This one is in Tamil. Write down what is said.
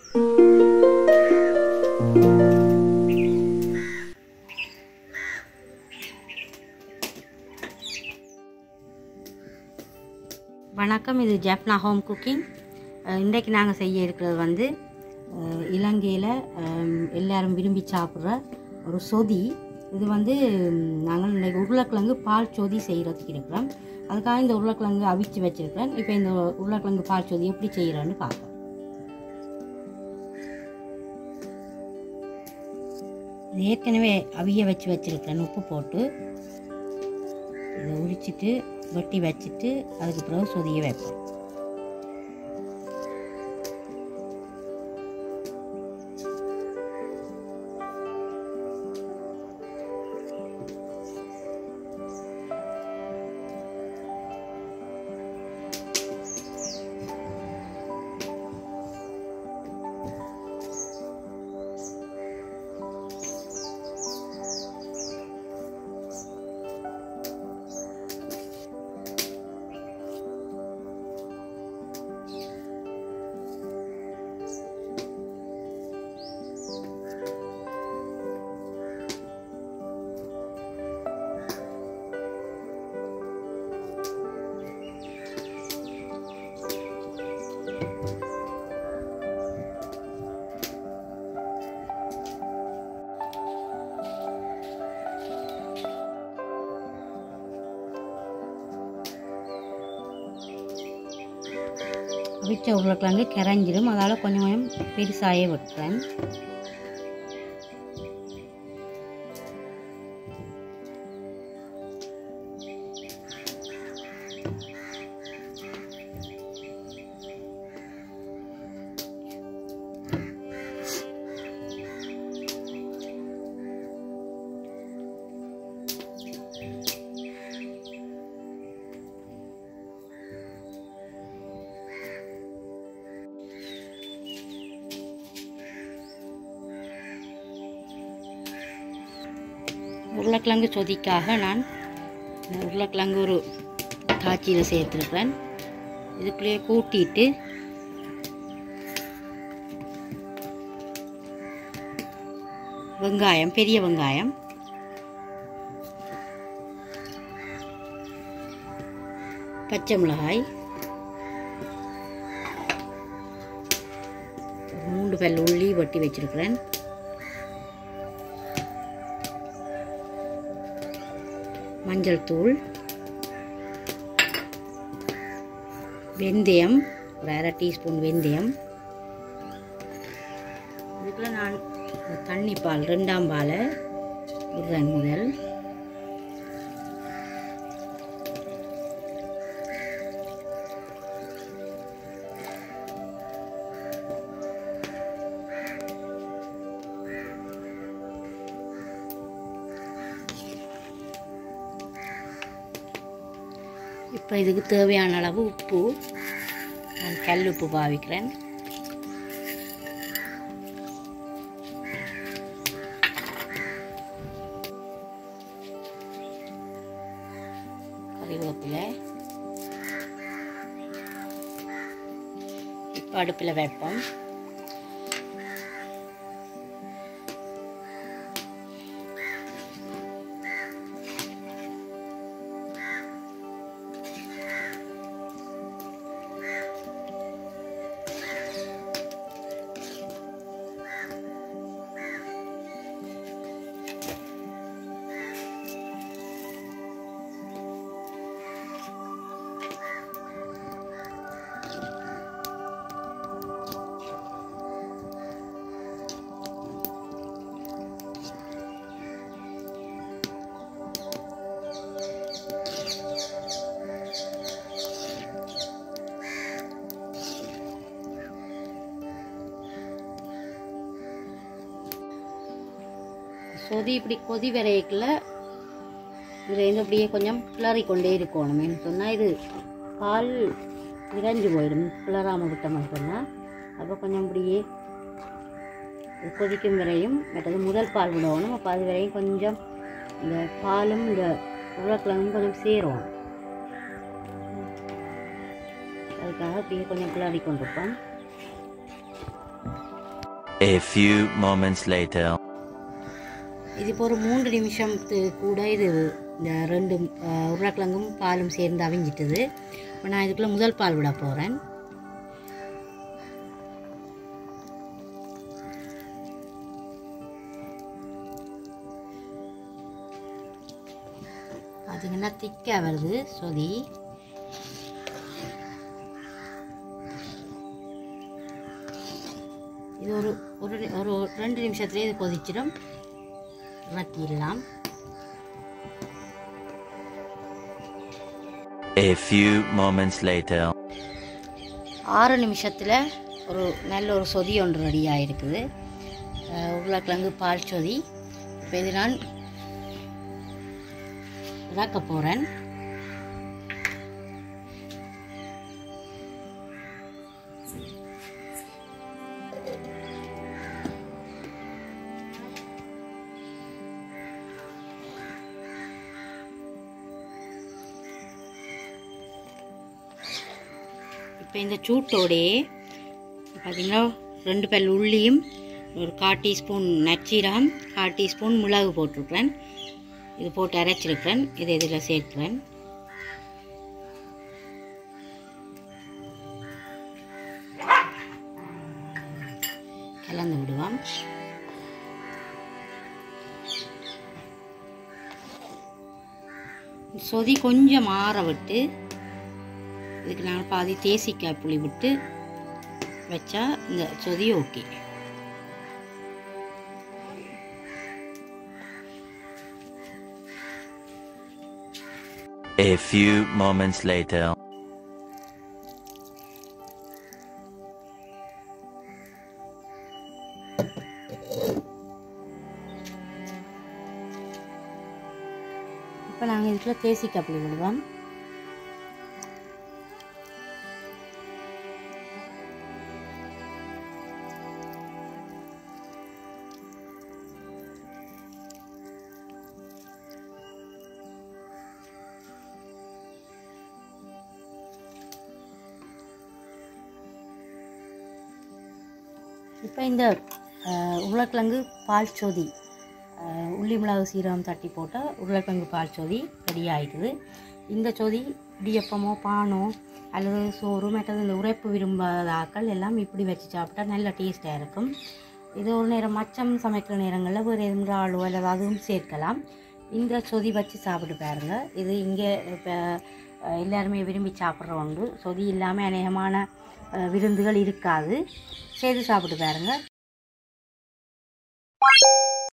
வணக்கம் இது ஜெஃப்னா ஹோம் குக்கிங் இன்றைக்கு நாங்கள் செய்ய இருக்கிறது வந்து இலங்கையில் எல்லாரும் விரும்பி சாப்பிட்ற ஒரு சொதி இது வந்து ம், நாங்கள் இன்றைக்கு உருளைக்கிழங்கு பால் சொதி செய்கிறதுக்கு இருக்கிறோம் அதுக்காக இந்த உருளைக்கிழங்கு அவிச்சு வச்சுருக்கிறேன் இப்போ இந்த உருளைக்கிழங்கு பால் சொதி எப்படி செய்கிறேன்னு பார்ப்போம் இது ஏற்கனவே அவிய வச்சு வச்சுருக்கிறேன் உப்பு போட்டு இதை உரிச்சிட்டு வெட்டி வச்சுட்டு அதுக்கு பிறகு சொதிய வைப்போம் அவிச்ச உருளைக்கிழங்கு கரைஞ்சிரும் அதால் கொஞ்சம் கொஞ்சம் பெருசாயே விட்டுறேன் உருளைக்கிழங்கு சொதிக்காக நான் இந்த உருளைக்கிழங்கு ஒரு காய்ச்சியில் சேர்த்துருக்கிறேன் இதுக்குள்ளேயே கூட்டிட்டு வெங்காயம் பெரிய வெங்காயம் பச்சை மிளகாய் ஒரு மூன்று பல் உள்ளி வெட்டி வச்சிருக்கிறேன் மஞ்சள் தூள் வெந்தயம் ஒரு அரை டீஸ்பூன் வெந்தயம் இதுக்குள்ள நான் தண்ணி பால் ரெண்டாம் பாலை விடுறேன் முதல் இப்போ இதுக்கு தேவையான அளவு உப்பு நான் கல் உப்பு பாவிக்கிறேன் கறிவேப்பிலை இப்போ அடுப்பில் வைப்போம் சொதி இப்படி கொதி வரைக்குள்ள இதில் இருந்து அப்படியே கொஞ்சம் கிளறி கொண்டே இருக்கணும் என்ன சொன்னால் இது பால் இறஞ்சு போயிடும் கிளறாமல் விட்டோம்னு சொன்னால் அப்போ கொஞ்சம் இப்படியே இது கொதிக்கும் வரையும் மற்றது முதல் பால் விடணும் அப்போ அது வரையும் கொஞ்சம் இந்த பாலும் இந்த உருளைக்கிழங்கும் கொஞ்சம் சேரும் அதுக்காக அப்படியே கொஞ்சம் கிளறி கொண்டிருப்போம் A few moments later. இது இப்போ ஒரு மூன்று நிமிஷத்துக்கு கூட இது இந்த ரெண்டு அஹ், உருளைக்கிழங்கும் பாலும் சேர்ந்து அவிஞ்சிட்டுது இப்போ நான் இதுக்குள்ளே முதல் பால் விட போகிறேன் பார்த்தீங்கன்னா திக்காக வருது சொதி இது ஒரு ஒரு நி- ஒரு ரெண்டு நிமிஷத்துலேயே இது கொதிச்சிடும் இறக்கிடலாம் A few moments later. ஆறு நிமிஷத்தில் ஒரு நல்ல ஒரு சொதி ஒன்று ரெடி ஆகிருக்குது அஹ் உருளைக்கிழங்கு பால் சொதி இப்போ இது நான் இறக்க போகிறேன் இப்போ இந்த சூட்டோடையே பார்த்தீங்கன்னா ரெண்டு பல் உள்ளியும் ஒரு கால் டீஸ்பூன் நச்சீரகம் கால் டீஸ்பூன் மிளகு போட்டிருக்கிறேன் இது போட்டு அரைச்சிருக்கிறேன் இதை இதில் சேர்க்கிறேன் கலந்து விடுவோம் சொதி கொஞ்சம் ஆற விட்டு இதுக்கு நான் பாதி தேசிக்காய் புளி விட்டு வச்சா இந்த சொதி okay A few moments later. இப்போ நாங்கள் இதுக்குள்ள தேசிக்காய் புளி விடுவோம் இப்போ இந்த அஹ், உருளைக்கிழங்கு பால் சொதி அஹ், உள்ளி மிளகு சீரகம் தட்டி போட்ட உருளைக்கிழங்கு பால் சொதி ரெடி ஆயிடுது இந்த சொதி இடியப்பமோ பானோ அல்லது சோறு மற்றது இந்த உரைப்பு விரும்பாத ஆக்கள் எல்லாம் இப்படி வச்சு சாப்பிட்டா நல்ல டேஸ்ட்டாக இருக்கும் இது ஒரு நேரம் மச்சம் சமைக்கிற நேரங்களில் வேறு எதுவும் ஆளோ அல்லது அதுவும் சேர்க்கலாம் இந்த சொதி வச்சு சாப்பிட்டு பாருங்க இது இங்கே இப்போ எல்லாருமே விரும்பி சாப்பிட்ற ஒன்று சொதி இல்லாமல் அநேகமான அஹ், விருந்துகள் இருக்காது செய்து சாப்பிட்டு பாருங்க